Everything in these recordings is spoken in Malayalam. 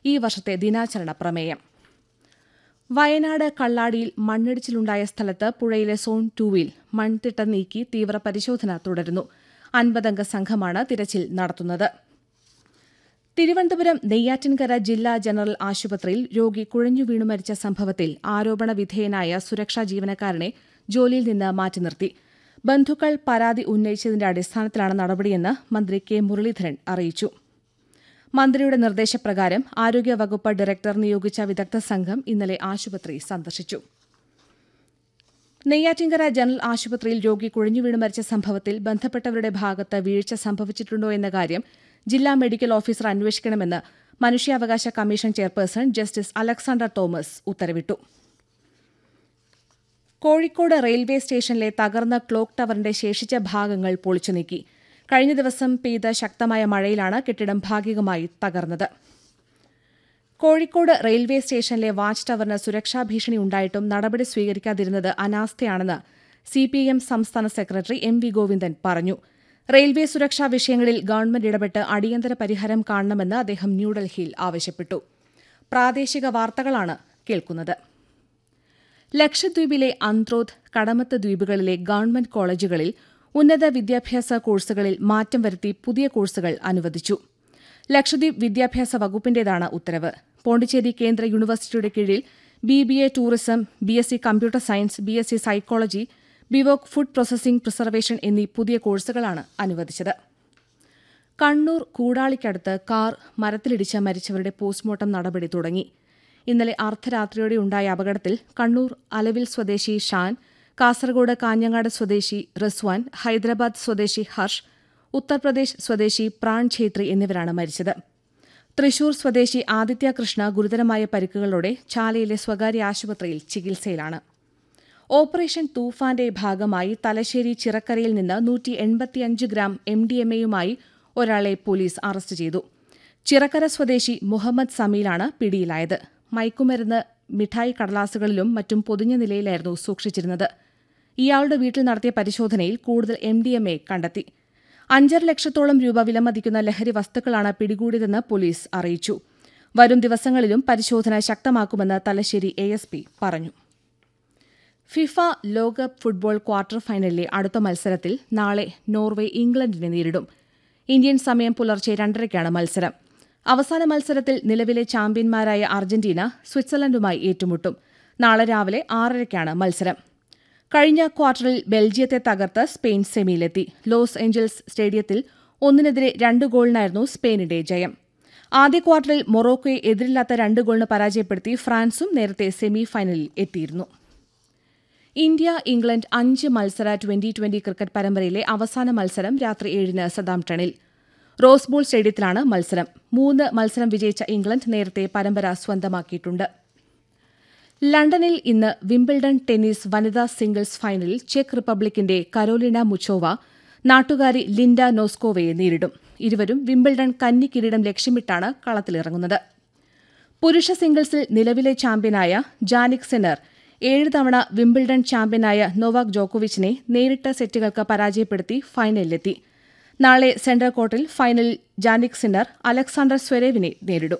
ഈ വർഷത്തെ ദിനാചരണ പ്രമേയം വയനാട് കള്ളാടിയിൽ മണ്ണിടിച്ചിലുണ്ടായ സ്ഥലത്ത് പുഴയിലെ സോൺ ടൂവിൽ മൺതിട്ട നീക്കി തീവ്ര പരിശോധന തുടരുന്നു അൻപതംഗ സംഘമാണ് തിരച്ചിൽ നടത്തുന്നത് തിരുവനന്തപുരം നെയ്യാറ്റിൻകര ജില്ലാ ജനറൽ ആശുപത്രിയിൽ രോഗി കുഴഞ്ഞു വീണു മരിച്ച സംഭവത്തിൽ ആരോപണ വിധേയനായ സുരക്ഷാ ജീവനക്കാരനെ ജോലിയിൽ നിന്ന് മാറ്റി നിർത്തി ബന്ധുക്കൾ പരാതി ഉന്നയിച്ചതിന്റെ അടിസ്ഥാനത്തിലാണ് നടപടിയെന്ന് മന്ത്രി കെ മുരളീധരൻ അറിയിച്ചു മന്ത്രിയുടെ നിർദ്ദേശപ്രകാരം ആരോഗ്യവകുപ്പ് ഡയറക്ടർ നിയോഗിച്ച വിദഗ്ധ സംഘം ഇന്നലെ ആശുപത്രി സന്ദർശിച്ചു നെയ്യാറ്റിങ്കര ജനറൽ ആശുപത്രിയിൽ രോഗി കുഴഞ്ഞുവീണ് മരിച്ച സംഭവത്തിൽ ബന്ധപ്പെട്ടവരുടെ ഭാഗത്ത് വീഴ്ച സംഭവിച്ചിട്ടുണ്ടോ എന്ന കാര്യം ജില്ലാ മെഡിക്കൽ ഓഫീസർ അന്വേഷിക്കണമെന്ന് മനുഷ്യാവകാശ commission chairperson justice Alexander Thomas ഉത്തരവിട്ടു കോഴിക്കോട് റെയിൽവേ സ്റ്റേഷനിലെ തകർന്ന ക്ലോക്ക് ടവറിന്റെ ശേഷിച്ച ഭാഗങ്ങൾ പൊളിച്ചു നീക്കി കഴിഞ്ഞ ദിവസം പെയ്ത ശക്തമായ മഴയിലാണ് കെട്ടിടം ഭാഗികമായി തകർന്നത് കോഴിക്കോട് റെയിൽവേ സ്റ്റേഷനിലെ വാച്ച് ടവറിന് സുരക്ഷാ ഭീഷണി ഉണ്ടായിട്ടും നടപടി സ്വീകരിക്കാതിരുന്നത് അനാസ്ഥയാണെന്ന് സിപിഐഎം സംസ്ഥാന സെക്രട്ടറി എം വി ഗോവിന്ദൻ പറഞ്ഞു റെയിൽവേ സുരക്ഷാ വിഷയങ്ങളിൽ ഗവൺമെന്റ് ഇടപെട്ട് അടിയന്തര പരിഹാരം കാണണമെന്ന് അദ്ദേഹം ന്യൂഡൽഹിയിൽ ആവശ്യപ്പെട്ടു പ്രാദേശിക വാർത്തകളാണ് കേൾക്കുന്നത് ലക്ഷദ്വീപിലെ അന്ത്രോത്ത് കടമത്ത് ദ്വീപുകളിലെ ഗവൺമെന്റ് കോളേജുകളിൽ ഉന്നത വിദ്യാഭ്യാസ കോഴ്സുകളിൽ മാറ്റം വരുത്തി പുതിയ കോഴ്സുകൾ അനുവദിച്ചു ലക്ഷദ്വീപ് വിദ്യാഭ്യാസ വകുപ്പിന്റേതാണ് ഉത്തരവ് പോണ്ടിച്ചേരി കേന്ദ്ര യൂണിവേഴ്സിറ്റിയുടെ കീഴിൽ B B A tourism B S C computer science B S C psychology BVoc food processing preservation എന്നീ പുതിയ കോഴ്സുകളാണ് അനുവദിച്ചത് കണ്ണൂർ കൂടാളിക്കടുത്ത് കാർ മരത്തിലിടിച്ച് മരിച്ചവരുടെ പോസ്റ്റ്മോർട്ടം നടപടി തുടങ്ങി ഇന്നലെ അർദ്ധരാത്രിയോടെ ഉണ്ടായ അപകടത്തിൽ കണ്ണൂർ അലവിൽ സ്വദേശി ഷാൻ കാസർഗോഡ് കാഞ്ഞങ്ങാട് സ്വദേശി റസ്വാൻ ഹൈദരാബാദ് സ്വദേശി ഹർഷ് ഉത്തർപ്രദേശ് സ്വദേശി പ്രാൺ ഛേത്രി എന്നിവരാണ് മരിച്ചത് തൃശൂർ സ്വദേശി ആദിത്യ കൃഷ്ണ ഗുരുതരമായ പരിക്കുകളോടെ ചാലയിലെ സ്വകാര്യ ആശുപത്രിയിൽ ചികിത്സയിലാണ് ഓപ്പറേഷൻ തൂഫാന്റെ ഭാഗമായി തലശ്ശേരി ചിറക്കരയിൽ നിന്ന് നൂറ്റി എൺപത്തിയഞ്ച് ഗ്രാം എം ഡി എം എയുമായി ഒരാളെ പോലീസ് അറസ്റ്റ് ചെയ്തു ചിറക്കര സ്വദേശി മുഹമ്മദ് സമീലാണ് പിടിയിലായത് മയക്കുമരുന്ന് മിഠായി കടലാസുകളിലും മറ്റും പൊതിഞ്ഞ നിലയിലായിരുന്നു സൂക്ഷിച്ചിരുന്നത് ഇയാളുടെ വീട്ടിൽ നടത്തിയ പരിശോധനയിൽ കൂടുതൽ എം ഡി എം എ കണ്ടെത്തി അഞ്ചര ലക്ഷത്തോളം രൂപ വിലമതിക്കുന്ന ലഹരി വസ്തുക്കളാണ് പിടികൂടിയതെന്ന് പോലീസ് അറിയിച്ചു വരും ദിവസങ്ങളിലും പരിശോധന ശക്തമാക്കുമെന്ന് തലശ്ശേരി എഎസ്പി പറഞ്ഞു ഫിഫ ലോകകപ്പ് ഫുട്ബോൾ ക്വാർട്ടർ ഫൈനലിലെ അടുത്ത മത്സരത്തിൽ നാളെ നോർവേ ഇംഗ്ലണ്ടിനെ നേരിടും ഇന്ത്യൻ സമയം പുലർച്ചെ രണ്ടരയ്ക്കാണ് മത്സരം അവസാന മത്സരത്തിൽ നിലവിലെ ചാമ്പ്യന്മാരായ അർജന്റീന സ്വിറ്റ്സർലൻഡുമായി ഏറ്റുമുട്ടും നാളെ രാവിലെ ആറരയ്ക്കാണ് മത്സരം കഴിഞ്ഞ ക്വാർട്ടറിൽ ബെൽജിയത്തെ തകർത്ത് സ്പെയിൻ സെമിയിലെത്തി ലോസ് ഏഞ്ചൽസ് സ്റ്റേഡിയത്തിൽ ഒന്നിനെതിരെ രണ്ട് ഗോളിനായിരുന്നു സ്പെയിനിന്റെ ജയം ആദ്യ ക്വാർട്ടറിൽ മൊറോക്കോയെ എതിരില്ലാത്ത രണ്ട് ഗോളിന് പരാജയപ്പെടുത്തി ഫ്രാൻസും നേരത്തെ സെമി ഫൈനലിൽ എത്തിയിരുന്നു ഇന്ത്യ ഇംഗ്ലണ്ട് അഞ്ച് മത്സര ട്വന്റി ട്വന്റി ക്രിക്കറ്റ് പരമ്പരയിലെ അവസാന മത്സരം രാത്രി ഏഴിന് സദാംപ്ടണിൽ റോസ് ബോൾ സ്റ്റേഡിയത്തിലാണ് മത്സരം മൂന്ന് മത്സരം വിജയിച്ച ഇംഗ്ലണ്ട് നേരത്തെ പരമ്പര സ്വന്തമാക്കിയിട്ടുണ്ട് ലണ്ടനിൽ ഇന്ന് വിംബിൾഡൺ ടെന്നീസ് വനിതാ സിംഗിൾസ് ഫൈനലിൽ ചെക്ക് റിപ്പബ്ലിക്കിന്റെ കരോലിന മുച്ചോവ നാട്ടുകാരി ലിൻഡ നോസ്കോവയെ നേരിടും ഇരുവരും വിംബിൾഡൺ കന്നി കിരീടം ലക്ഷ്യമിട്ടാണ് കളത്തിലിറങ്ങുന്നത് പുരുഷ സിംഗിൾസിൽ നിലവിലെ ചാമ്പ്യനായ ജാനിക് സെനർ ഏഴ് തവണ വിംബിൾഡൺ ചാമ്പ്യനായ നോവാക് ജോക്കോവിച്ചിനെ നേരിട്ട സെറ്റുകൾക്ക് പരാജയപ്പെടുത്തി ഫൈനലിലെത്തി നാളെ സെൻട്രൽ കോർട്ടിൽ ഫൈനലിൽ ജാനിക് സിന്നർ അലക്സാണ്ടർ സ്വരേവിനെ നേരിടും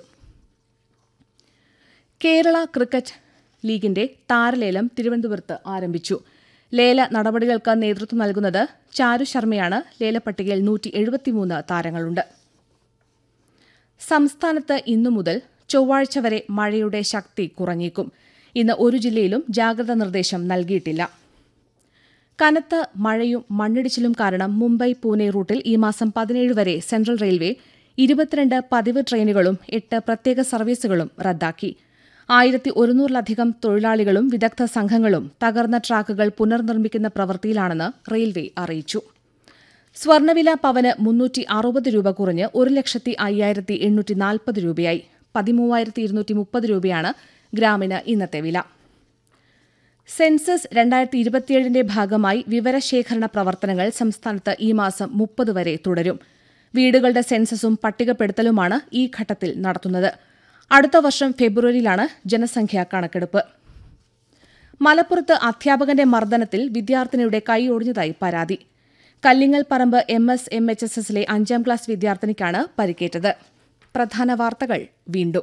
കേരള ക്രിക്കറ്റ് ലീഗിന്റെ താരലേലം തിരുവനന്തപുരത്ത് ആരംഭിച്ചു ലേല നടപടികൾക്ക് നേതൃത്വം നൽകുന്നത് ചാരു ശർമ്മയാണ് ലേലപ്പട്ടികയിൽ നൂറ്റി എഴുപത്തിമൂന്ന് താരങ്ങളുണ്ട് സംസ്ഥാനത്ത് ഇന്നു മുതൽ ചൊവ്വാഴ്ച വരെ മഴയുടെ ശക്തി കുറഞ്ഞേക്കും ഇന്ന് ഒരു ജില്ലയിലും ജാഗ്രതാ നിർദ്ദേശം നൽകിയിട്ടില്ല കനത്ത മഴയും മണ്ണിടിച്ചിലും കാരണം മുംബൈ പൂനെ റൂട്ടിൽ ഈ മാസം പതിനേഴ് വരെ സെൻട്രൽ റെയിൽവേ ഇരുപത്തിരണ്ട് പതിവ് ട്രെയിനുകളും എട്ട് പ്രത്യേക സർവീസുകളും റദ്ദാക്കി ആയിരത്തി ഒരുന്നൂറിലധികം തൊഴിലാളികളും വിദഗ്ധ സംഘങ്ങളും തകർന്ന ട്രാക്കുകൾ പുനർനിർമ്മിക്കുന്ന പ്രവൃത്തിയിലാണെന്ന് റെയിൽവേ അറിയിച്ചു സ്വർണ്ണവില പവന് മുന്നൂറ്റി അറുപത് രൂപ കുറഞ്ഞ് ഒരു ലക്ഷത്തി അയ്യായിരത്തി എണ്ണൂറ്റി നാൽപ്പത് രൂപയായി പതിമൂവായിരത്തി ഇരുന്നൂറ്റി മുപ്പത് രൂപയാണ് ഗ്രാമിന് ഇന്നത്തെ വില സെൻസസ് രണ്ടായിരത്തി ഇരുപത്തിയേഴിന്റെ ഭാഗമായി വിവരശേഖരണ പ്രവർത്തനങ്ങൾ സംസ്ഥാനത്ത് ഈ മാസം മുപ്പത് വരെ തുടരും വീടുകളുടെ സെൻസസും പട്ടികപ്പെടുത്തലുമാണ് ഈ ഘട്ടത്തിൽ നടത്തുന്നത് അടുത്ത വർഷം ഫെബ്രുവരിയിലാണ് ജനസംഖ്യാ കണക്കെടുപ്പ് മലപ്പുറത്ത് അധ്യാപകന്റെ മർദ്ദനത്തിൽ വിദ്യാർത്ഥിനിയുടെ കൈ ഒടിഞ്ഞതായി പരാതി Kallingal Paramba M S M H S എസിലെ അഞ്ചാം ക്ലാസ് വിദ്യാർത്ഥിനിക്കാണ് പരിക്കേറ്റത് പ്രധാന വാർത്തകൾ വീണ്ടും